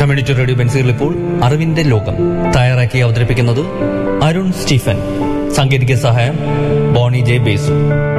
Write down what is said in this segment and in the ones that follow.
community radio ബെൻസിൽ ഇപ്പോൾ അറിവിന്റെ ലോകം തയ്യാറാക്കി അവതരിപ്പിക്കുന്നത് അരുൺ സ്റ്റീഫൻ സാങ്കേതിക സഹായം ബോണി ജെ ബേസു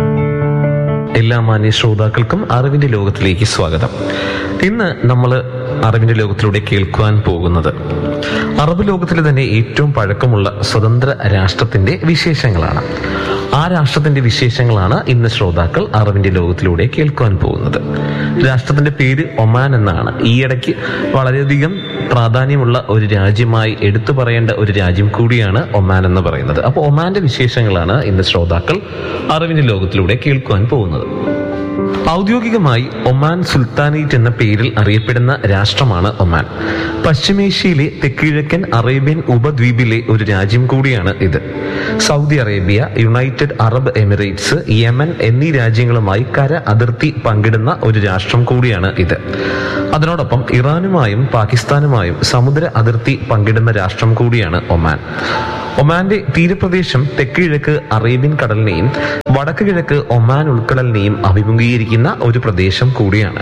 എല്ലാ മാന്യ ശ്രോതാക്കൾക്കും അറിവിന്റെ ലോകത്തിലേക്ക് സ്വാഗതം ഇന്ന് നമ്മൾ അറിവിന്റെ ലോകത്തിലൂടെ കേൾക്കുവാൻ പോകുന്നത് അറബ് ലോകത്തിലെ തന്നെ ഏറ്റവും പഴക്കമുള്ള സ്വതന്ത്ര രാഷ്ട്രത്തിന്റെ വിശേഷങ്ങളാണ് ആ രാഷ്ട്രത്തിന്റെ വിശേഷങ്ങളാണ് ഇന്ന് ശ്രോതാക്കൾ അറിവിന്റെ ലോകത്തിലൂടെ കേൾക്കുവാൻ പോകുന്നത് രാഷ്ട്രത്തിന്റെ പേര് ഒമാൻ എന്നാണ് ഈയിടയ്ക്ക് വളരെയധികം പ്രാധാന്യമുള്ള ഒരു രാജ്യമായി എടുത്തു പറയേണ്ട ഒരു രാജ്യം കൂടിയാണ് ഒമാൻ എന്ന് പറയുന്നത് അപ്പോൾ ഒമാന്റെ വിശേഷങ്ങളാണ് ഇന്ന് ശ്രോതാക്കൾ അറിവിന്റെ ലോകത്തിലൂടെ കേൾക്കുവാൻ പോകുന്നത് ഔദ്യോഗികമായി ഒമാൻ സുൽത്താനേറ്റ് എന്ന പേരിൽ അറിയപ്പെടുന്ന രാഷ്ട്രമാണ് ഒമാൻ പശ്ചിമേഷ്യയിലെ തെക്കിഴക്കൻ അറേബ്യൻ ഉപദ്വീപിലെ ഒരു രാജ്യം കൂടിയാണ് ഇത് Saudi Arabia United Arab Emirates Yemen എന്നീ രാജ്യങ്ങളുമായി കര അതിർത്തി പങ്കിടുന്ന ഒരു രാഷ്ട്രം കൂടിയാണ് ഇത് അതിനോടൊപ്പം ഇറാനുമായും പാകിസ്ഥാനുമായും സമുദ്ര അതിർത്തി പങ്കിടുന്ന രാഷ്ട്രം കൂടിയാണ് ഒമാൻ ഒമാന്റെ തീരപ്രദേശം തെക്ക് കിഴക്ക് അറേബ്യൻ കടലിനെയും വടക്ക് കിഴക്ക് ഒമാൻ ഉൾക്കടലിനെയും അഭിമുഖീകരിക്കുന്ന ഒരു പ്രദേശം കൂടിയാണ്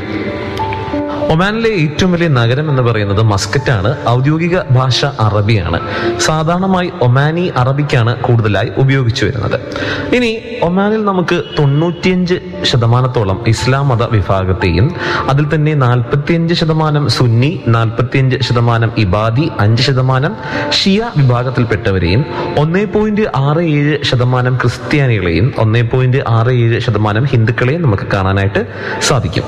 ഒമാനിലെ ഏറ്റവും വലിയ നഗരം എന്ന് പറയുന്നത് മസ്കറ്റാണ് ഔദ്യോഗിക ഭാഷ അറബിയാണ് സാധാരണമായി ഒമാനി അറബിക്കാണ് കൂടുതലായി ഉപയോഗിച്ചു വരുന്നത് ഇനി ഒമാനിൽ നമുക്ക് തൊണ്ണൂറ്റിയഞ്ച് ശതമാനത്തോളം ഇസ്ലാം മത വിഭാഗത്തെയും അതിൽ തന്നെ നാൽപ്പത്തിയഞ്ച് ശതമാനം സുന്നി നാൽപ്പത്തിയഞ്ച് ശതമാനം ഇബാദി അഞ്ച് ശതമാനം ഷിയ വിഭാഗത്തിൽപ്പെട്ടവരെയും ഒന്നേ പോയിന്റ് ആറ് ഏഴ് ശതമാനം ക്രിസ്ത്യാനികളെയും ഒന്നേ പോയിന്റ് ആറ് ഏഴ് ശതമാനം ഹിന്ദുക്കളെയും നമുക്ക് കാണാനായിട്ട് സാധിക്കും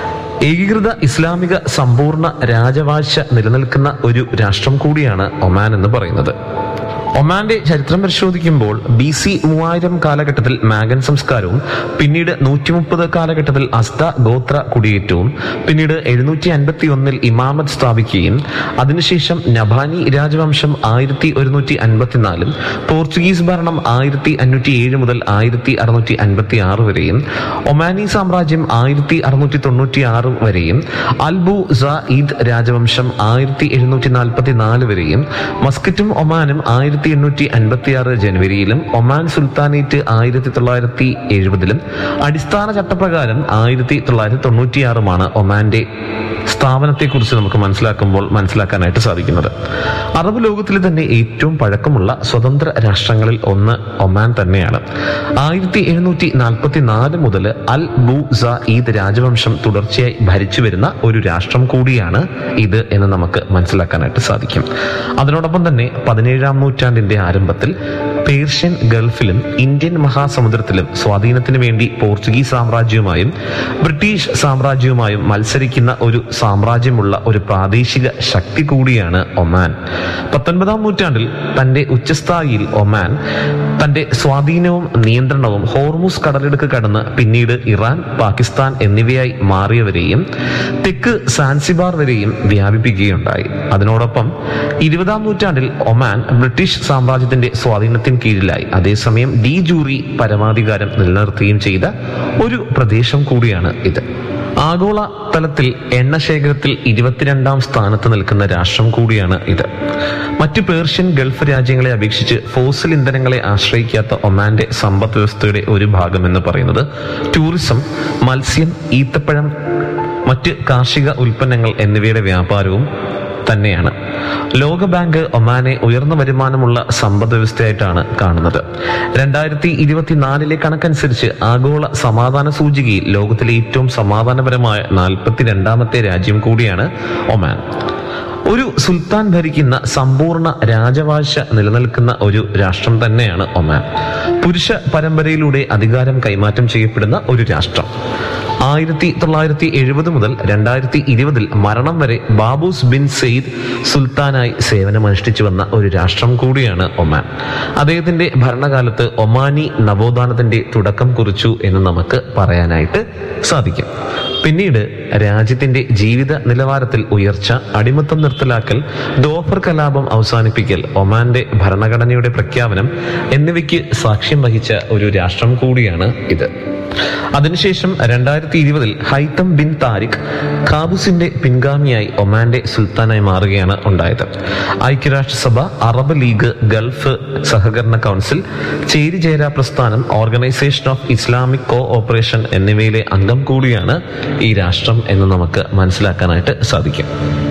ഏകീകൃത ഇസ്ലാമിക സമ്പൂർണ്ണ രാജവാഴ്ച നിലനിൽക്കുന്ന ഒരു രാഷ്ട്രം കൂടിയാണ് ഒമാൻ എന്ന് പറയുന്നത് ഒമാന്റെ ചരിത്രം പരിശോധിക്കുമ്പോൾ ബി സി മൂവായിരം കാലഘട്ടത്തിൽ മാഗൻ സംസ്കാരവും പിന്നീട് നൂറ്റി മുപ്പത് കാലഘട്ടത്തിൽ അസ്ത ഗോത്ര കുടിയേറ്റവും പിന്നീട് എഴുന്നൂറ്റി അൻപത്തി ഒന്നിൽ ഇമാമത്ത് സ്ഥാപിക്കുകയും അതിനുശേഷം നഭാനി രാജവംശം ആയിരത്തി ഒരുന്നൂറ്റി അൻപത്തിനാലും പോർച്ചുഗീസ് ഭരണം ആയിരത്തി അഞ്ഞൂറ്റി ഏഴ് മുതൽ ആയിരത്തി അറുന്നൂറ്റി അൻപത്തി ആറ് വരെയും ഒമാനി സാമ്രാജ്യം ആയിരത്തി അറുന്നൂറ്റി തൊണ്ണൂറ്റി ആറ് വരെയും അൽബു സഈദ് രാജവംശം ആയിരത്തി എഴുന്നൂറ്റി നാൽപ്പത്തി നാല് വരെയും മസ്കറ്റും ഒമാനും ആയിരത്തി എണ്ണൂറ്റി അൻപത്തി ആറ് ജനുവരിയിലും ഒമാൻ സുൽത്താനേറ്റ് ആയിരത്തി തൊള്ളായിരത്തി എഴുപതിലും അടിസ്ഥാന ചട്ടപ്രകാരം ആയിരത്തി തൊള്ളായിരത്തി തൊണ്ണൂറ്റിയാറുമാണ് ഒമാന്റെ സ്ഥാപനത്തെക്കുറിച്ച് നമുക്ക് മനസ്സിലാക്കുമ്പോൾ മനസ്സിലാക്കാനായിട്ട് സാധിക്കുന്നത് അറബ് ലോകത്തിലെ തന്നെ ഏറ്റവും പഴക്കമുള്ള സ്വതന്ത്ര രാഷ്ട്രങ്ങളിൽ ഒന്ന് ഒമാൻ തന്നെയാണ് ആയിരത്തി എഴുന്നൂറ്റി നാൽപ്പത്തി നാല് മുതൽ അൽ ബു സഈദ് രാജവംശം തുടർച്ചയായി ഭരിച്ചു വരുന്ന ഒരു രാഷ്ട്രം കൂടിയാണ് ഇത് എന്ന് നമുക്ക് മനസ്സിലാക്കാനായിട്ട് സാധിക്കും അതിനോടൊപ്പം തന്നെ പതിനേഴാം നൂറ്റാണ്ടിന്റെ ആരംഭത്തിൽ പേർഷ്യൻ ഗൾഫിലും ഇന്ത്യൻ മഹാസമുദ്രത്തിലും സ്വാധീനത്തിന് വേണ്ടി പോർച്ചുഗീസ് സാമ്രാജ്യവുമായും ബ്രിട്ടീഷ് സാമ്രാജ്യവുമായും മത്സരിക്കുന്ന ഒരു സാമ്രാജ്യമുള്ള ഒരു പ്രാദേശിക ശക്തി കൂടിയാണ് ഒമാൻ പത്തൊൻപതാം നൂറ്റാണ്ടിൽ തന്റെ ഉച്ചസ്ഥായിയിൽ ഒമാൻ തന്റെ സ്വാധീനവും നിയന്ത്രണവും ഹോർമുസ് കടലിടുക്ക് കടന്ന് പിന്നീട് ഇറാൻ പാകിസ്ഥാൻ എന്നിവയായി മാറിയവരെയും തെക്ക് സാൻസിബാർ വരെയും വ്യാപിപ്പിക്കുകയുണ്ടായി അതിനോടൊപ്പം ഇരുപതാം നൂറ്റാണ്ടിൽ ഒമാൻ ബ്രിട്ടീഷ് സാമ്രാജ്യത്തിന്റെ സ്വാധീനത്തിന് കീഴിലായി അതേസമയം ഡി ജൂറി പരമാധികാരം നിലനിർത്തുകയും ചെയ്ത ഒരു പ്രദേശം കൂടിയാണ് ഇത് ആഗോള തലത്തിൽ എണ്ണ ശേഖരത്തിൽ ഇരുപത്തിരണ്ടാം സ്ഥാനത്ത് നിൽക്കുന്ന രാഷ്ട്രം കൂടിയാണ് ഇത് മറ്റു പേർഷ്യൻ ഗൾഫ് രാജ്യങ്ങളെ അപേക്ഷിച്ച് ഫോസിൽ ഇന്ധനങ്ങളെ ആശ്രയിക്കാത്ത ഒമാന്റെ സമ്പദ് വ്യവസ്ഥയുടെ ഒരു ഭാഗം എന്ന് പറയുന്നത് ടൂറിസം മത്സ്യം ഈത്തപ്പഴം മറ്റ് കാർഷിക ഉൽപ്പന്നങ്ങൾ എന്നിവയുടെ വ്യാപാരവും തന്നെയാണ് ലോകബാങ്ക് ഒമാനെ ഉയർന്ന വരുമാനമുള്ള സമ്പദ് വ്യവസ്ഥയായിട്ടാണ് കാണുന്നത് രണ്ടായിരത്തി ഇരുപത്തിനാലിലെ കണക്കനുസരിച്ച് ആഗോള സമാധാന സൂചികയിൽ ലോകത്തിലെ ഏറ്റവും സമാധാനപരമായ നാൽപ്പത്തിരണ്ടാമത്തെ രാജ്യം കൂടിയാണ് ഒമാൻ ഒരു സുൽത്താൻ ഭരിക്കുന്ന സമ്പൂർണ്ണ രാജവാഴ്ച നിലനിൽക്കുന്ന ഒരു രാഷ്ട്രം തന്നെയാണ് ഒമാൻ പുരുഷ പരമ്പരയിലൂടെ അധികാരം കൈമാറ്റം ചെയ്യപ്പെടുന്ന ഒരു രാഷ്ട്രം ആയിരത്തി തൊള്ളായിരത്തി എഴുപത് മുതൽ രണ്ടായിരത്തി ഇരുപതിൽ മരണം വരെ ബാബൂസ് ബിൻ സെയ്ദ് സുൽത്താനായി സേവനമനുഷ്ഠിച്ചു വന്ന ഒരു രാഷ്ട്രം കൂടിയാണ് ഒമാൻ അദ്ദേഹത്തിന്റെ ഭരണകാലത്ത് ഒമാനി നവോത്ഥാനത്തിന്റെ തുടക്കം കുറിച്ചു എന്ന് നമുക്ക് പറയാനായിട്ട് സാധിക്കും പിന്നീട് രാജ്യത്തിന്റെ ജീവിത നിലവാരത്തിൽ ഉയർച്ച അടിമത്തം നിർത്തലാക്കൽ ദോഫർ കലാപം അവസാനിപ്പിക്കൽ ഒമാന്റെ ഭരണഘടനയുടെ പ്രഖ്യാപനം എന്നിവയ്ക്ക് സാക്ഷ്യം വഹിച്ച ഒരു രാഷ്ട്രം കൂടിയാണ് ഇത് അതിനുശേഷം രണ്ടായിരത്തി ഇരുപതിൽ ഹൈത്തം ബിൻ താരിഖ് കാബൂസിന്റെ പിൻഗാമിയായി ഒമാന്റെ സുൽത്താനായി മാറുകയാണ് ഉണ്ടായത് ഐക്യരാഷ്ട്രസഭ അറബ് ലീഗ് ഗൾഫ് സഹകരണ കൗൺസിൽ ചേരിചേരാ പ്രസ്ഥാനം organisation of Islamic cooperation എന്നിവയിലെ അംഗം കൂടിയാണ് ഈ രാഷ്ട്രം എന്ന് നമുക്ക് മനസ്സിലാക്കാനായിട്ട് സാധിക്കും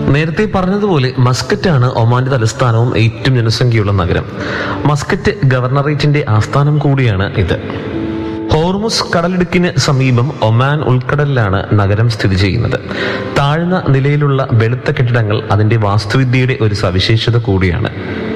നേരത്തെ പറഞ്ഞതുപോലെ മസ്കറ്റാണ് ഒമാന്റെ തലസ്ഥാനവും ഏറ്റവും ജനസംഖ്യയുള്ള നഗരം മസ്കറ്റ് ഗവർണറേറ്റിന്റെ ആസ്ഥാനം കൂടിയാണ് ഇത് ഹോർമുസ് കടലിടുക്കിന് സമീപം ഒമാൻ ഉൾക്കടലിലാണ് നഗരം സ്ഥിതി ചെയ്യുന്നത് താഴ്ന്ന നിലയിലുള്ള വെളുത്ത കെട്ടിടങ്ങൾ അതിന്റെ വാസ്തുവിദ്യയുടെ ഒരു സവിശേഷത കൂടിയാണ്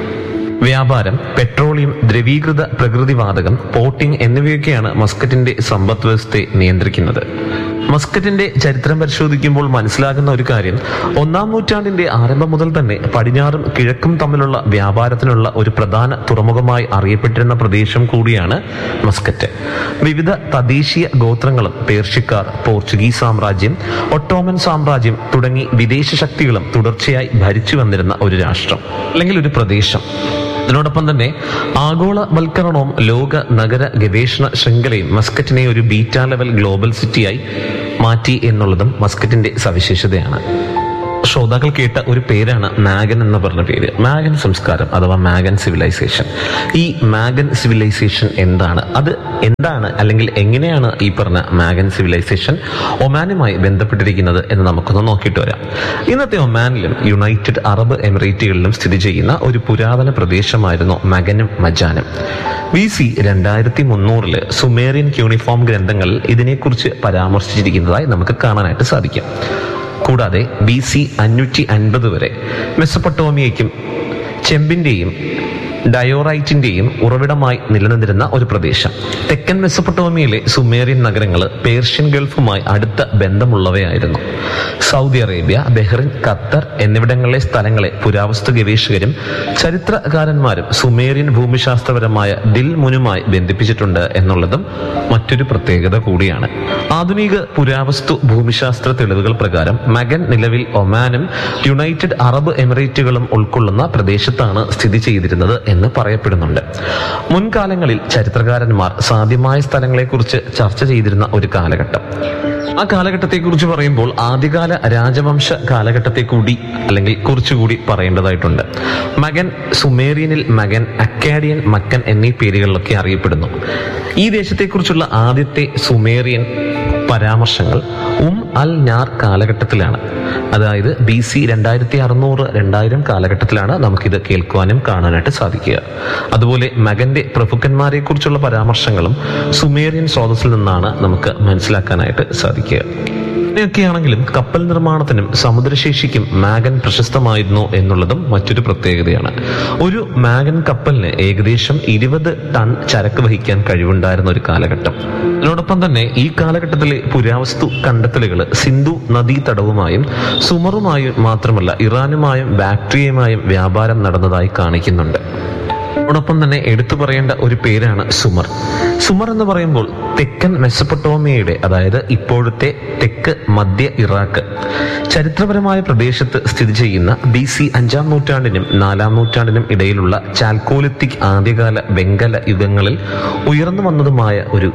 വ്യാപാരം പെട്രോളിയം ദ്രവീകൃത പ്രകൃതിവാതകം പോർട്ടിംഗ് എന്നിവയൊക്കെയാണ് മസ്കറ്റിന്റെ സമ്പദ് വ്യവസ്ഥയെ നിയന്ത്രിക്കുന്നത് മസ്കറ്റിന്റെ ചരിത്രം പരിശോധിക്കുമ്പോൾ മനസ്സിലാകുന്ന ഒരു കാര്യം ഒന്നാം നൂറ്റാണ്ടിന്റെ ആരംഭം മുതൽ തന്നെ പടിഞ്ഞാറും കിഴക്കും തമ്മിലുള്ള വ്യാപാരത്തിനുള്ള ഒരു പ്രധാന തുറമുഖമായി അറിയപ്പെട്ടിരുന്ന പ്രദേശം കൂടിയാണ് മസ്കറ്റ് വിവിധ തദ്ദേശീയ ഗോത്രങ്ങളും പേർഷ്യക്കാർ പോർച്ചുഗീസ് സാമ്രാജ്യം ഒട്ടോമൻ സാമ്രാജ്യം തുടങ്ങി വിദേശ ശക്തികളും തുടർച്ചയായി ഭരിച്ചു വന്നിരുന്ന ഒരു രാഷ്ട്രം അല്ലെങ്കിൽ ഒരു പ്രദേശം ഇതിനോടൊപ്പം തന്നെ ആഗോളവൽക്കരണവും ലോക നഗര ഗവേഷണ ശൃംഖലയും മസ്കറ്റിനെ ഒരു ബീറ്റ ലെവൽ ഗ്ലോബൽ സിറ്റിയായി മാറ്റി എന്നുള്ളതും മസ്കറ്റിന്റെ സവിശേഷതയാണ് ശ്രോതാക്കൾ കേട്ട ഒരു പേരാണ് മാഗൻ എന്ന് പറഞ്ഞ പേര് മാഗൻ സംസ്കാരം അഥവാ മാഗൻ സിവിലൈസേഷൻ ഈ മാഗൻ സിവിലൈസേഷൻ എന്താണ് അത് എന്താണ് അല്ലെങ്കിൽ എങ്ങനെയാണ് ഈ പറഞ്ഞ മാഗൻ സിവിലൈസേഷൻ ഒമാനുമായി ബന്ധപ്പെട്ടിരിക്കുന്നത് എന്ന് നമുക്കൊന്ന് നോക്കിയിട്ട് വരാം ഇന്നത്തെ ഒമാനിലും യുണൈറ്റഡ് അറബ് എമിറേറ്റുകളിലും സ്ഥിതി ചെയ്യുന്ന ഒരു പുരാതന പ്രദേശമായിരുന്നു മഗനും മജാനും ബി സി രണ്ടായിരത്തി മുന്നൂറില് സുമേറിയൻ ക്യൂണിഫോം ഗ്രന്ഥങ്ങളിൽ ഇതിനെക്കുറിച്ച് പരാമർശിച്ചിരിക്കുന്നതായി നമുക്ക് കാണാനായിട്ട് സാധിക്കും കൂടാതെ ബി സി അഞ്ഞൂറ്റി അൻപത് വരെ മെസ്സപ്പൊട്ടോമിയയ്ക്കും ചെമ്പിന്റെയും ഡയോറൈറ്റിന്റെയും ഉറവിടമായി നിലനിന്നിരുന്ന ഒരു പ്രദേശം തെക്കൻ മെസ്സപ്പൊട്ടോമിയയിലെ സുമേറിയൻ നഗരങ്ങൾ പേർഷ്യൻ ഗൾഫുമായി അടുത്ത ബന്ധമുള്ളവയായിരുന്നു സൗദി അറേബ്യ ബഹ്റിൻ ഖത്തർ എന്നിവിടങ്ങളിലെ സ്ഥലങ്ങളെ പുരാവസ്തു ഗവേഷകരും ചരിത്രകാരന്മാരും സുമേറിയൻ ഭൂമിശാസ്ത്രപരമായ ദിൽ മുനുമായി ബന്ധിപ്പിച്ചിട്ടുണ്ട് എന്നുള്ളതും മറ്റൊരു പ്രത്യേകത കൂടിയാണ് ആധുനിക പുരാവസ്തു ഭൂമിശാസ്ത്ര തെളിവുകൾ പ്രകാരം മഗൻ നിലവിൽ ഒമാനും യുണൈറ്റഡ് അറബ് എമിറേറ്റുകളും ഉൾക്കൊള്ളുന്ന പ്രദേശത്താണ് സ്ഥിതി ചെയ്തിരുന്നത് എന്ന് പറയപ്പെടുന്നുണ്ട് മുൻകാലങ്ങളിൽ ചരിത്രകാരന്മാർ സാധ്യമായ സ്ഥലങ്ങളെക്കുറിച്ച് ചർച്ച ചെയ്തിരുന്ന ഒരു കാലഘട്ടം ആ കാലഘട്ടത്തെക്കുറിച്ച് പറയുമ്പോൾ ആദ്യകാല രാജവംശ കാലഘട്ടത്തെ കൂടി അല്ലെങ്കിൽ കുറച്ചുകൂടി പറയേണ്ടതായിട്ടുണ്ട് മകൻ സുമേറിയനിൽ മകൻ അക്കാഡിയൻ മക്കൻ എന്നീ പേരുകളിലൊക്കെ അറിയപ്പെടുന്നു ഈ ദേശത്തെക്കുറിച്ചുള്ള ആദ്യത്തെ സുമേറിയൻ പരാമർശങ്ങൾ ഉം അൽ ഞാർ കാലഘട്ടത്തിലാണ് അതായത് ബി സി രണ്ടായിരത്തി അറുന്നൂറ് രണ്ടായിരം കാലഘട്ടത്തിലാണ് നമുക്കിത് കേൾക്കുവാനും കാണാനായിട്ട് സാധിക്കുക അതുപോലെ മകന്റെ പ്രഭുക്കന്മാരെ കുറിച്ചുള്ള പരാമർശങ്ങളും സുമേറിയൻ സ്രോതസ്സിൽ നിന്നാണ് നമുക്ക് മനസ്സിലാക്കാനായിട്ട് സാധിക്കുക ഇങ്ങനെയൊക്കെയാണെങ്കിലും കപ്പൽ നിർമ്മാണത്തിനും സമുദ്രശേഷിക്കും മാഗൻ പ്രശസ്തമായിരുന്നു എന്നുള്ളതും മറ്റൊരു പ്രത്യേകതയാണ് ഒരു മാഗൻ കപ്പലിന് ഏകദേശം ഇരുപത് ടൺ ചരക്ക് വഹിക്കാൻ കഴിവുണ്ടായിരുന്ന ഒരു കാലഘട്ടം അതിനോടൊപ്പം തന്നെ ഈ കാലഘട്ടത്തിലെ പുരാവസ്തു കണ്ടെത്തലുകൾ സിന്ധു നദീതടവുമായും സുമറുമായും മാത്രമല്ല ഇറാനുമായും ബാക്ടീരിയയുമായും വ്യാപാരം നടന്നതായി കാണിക്കുന്നുണ്ട് അതോടൊപ്പം തന്നെ എടുത്തു പറയേണ്ട ഒരു പേരാണ് സുമർ സുമർ എന്ന് പറയുമ്പോൾ തെക്കൻ മെസ്സപ്പൊട്ടോമിയയുടെ അതായത് ഇപ്പോഴത്തെ തെക്ക് മധ്യ ഇറാഖ് ചരിത്രപരമായ പ്രദേശത്ത് സ്ഥിതി ചെയ്യുന്ന ബി സി അഞ്ചാം നൂറ്റാണ്ടിനും നാലാം നൂറ്റാണ്ടിനും ഇടയിലുള്ള ചാൽക്കോലിത്തിക് ആദ്യകാല വെങ്കല യുഗങ്ങളിൽ ഉയർന്നു വന്നതുമായ ഒരു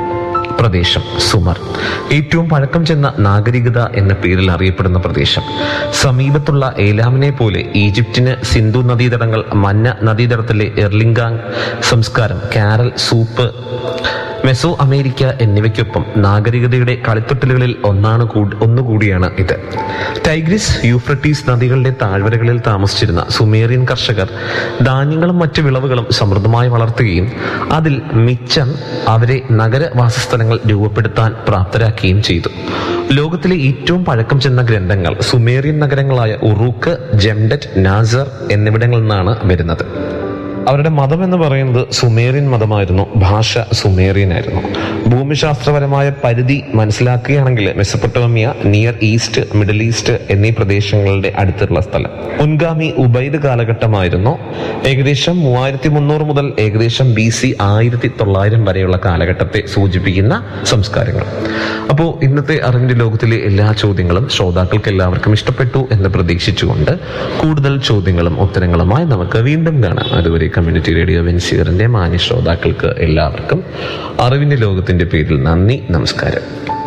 പ്രദേശം സുമർ ഏറ്റവും പഴക്കം ചെന്ന നാഗരികത എന്ന പേരിൽ അറിയപ്പെടുന്ന പ്രദേശം സമീപത്തുള്ള ഏലാമിനെ പോലെ ഈജിപ്തിന് സിന്ധു നദീതടങ്ങൾ മന്ന നദീതടത്തിലെ എർലിംഗാങ് സംസ്കാരം കാരൽ സൂപ്പ് മെസോ അമേരിക്ക എന്നിവയ്ക്കൊപ്പം നാഗരികതയുടെ കളിത്തൊട്ടിലുകളിൽ ഒന്നാണ് കൂട്- ഒന്നുകൂടിയാണ് ഇത് ടൈഗ്രിസ് യൂഫ്രട്ടീസ് നദികളുടെ താഴ്വരകളിൽ താമസിച്ചിരുന്ന സുമേറിയൻ കർഷകർ ധാന്യങ്ങളും മറ്റു വിളവുകളും സമൃദ്ധമായി വളർത്തുകയും അതിൽ മിച്ചം അവരെ നഗരവാസസ്ഥലങ്ങൾ രൂപപ്പെടുത്താൻ പ്രാപ്തരാക്കുകയും ചെയ്തു ലോകത്തിലെ ഏറ്റവും പഴക്കം ചെന്ന ഗ്രന്ഥങ്ങൾ സുമേറിയൻ നഗരങ്ങളായ ഉറൂക്ക് ജംഡറ്റ് നാസർ എന്നിവിടങ്ങളിൽ നിന്നാണ് വരുന്നത് അവരുടെ മതം എന്ന് പറയുന്നത് സുമേറിയൻ മതമായിരുന്നു ഭാഷ സുമേറിയൻ ആയിരുന്നു ഭൂമിശാസ്ത്രപരമായ പരിധി മനസ്സിലാക്കുകയാണെങ്കിൽ Mesopotamia near east middle east എന്നീ പ്രദേശങ്ങളുടെ അടുത്തുള്ള സ്ഥലം മുൻഗാമി ഉബൈദ് കാലഘട്ടമായിരുന്നു ഏകദേശം മൂവായിരത്തി മുന്നൂറ് മുതൽ ഏകദേശം ബി സി ആയിരത്തി തൊള്ളായിരം വരെയുള്ള കാലഘട്ടത്തെ സൂചിപ്പിക്കുന്ന സംസ്കാരങ്ങൾ അപ്പോൾ ഇന്നത്തെ അറിവിന്റെ ലോകത്തിലെ എല്ലാ ചോദ്യങ്ങളും ശ്രോതാക്കൾക്ക് എല്ലാവർക്കും ഇഷ്ടപ്പെട്ടു എന്ന് പ്രതീക്ഷിച്ചുകൊണ്ട് കൂടുതൽ ചോദ്യങ്ങളും ഉത്തരങ്ങളുമായി നമുക്ക് വീണ്ടും കാണാം അതുവരെ കമ്മ്യൂണിറ്റി റേഡിയോ വെൻസിയറിന്റെ മാന്യ ശ്രോതാക്കൾക്ക് എല്ലാവർക്കും അറിവിന്റെ ലോകത്തിന്റെ പേരിൽ നന്ദി നമസ്കാരം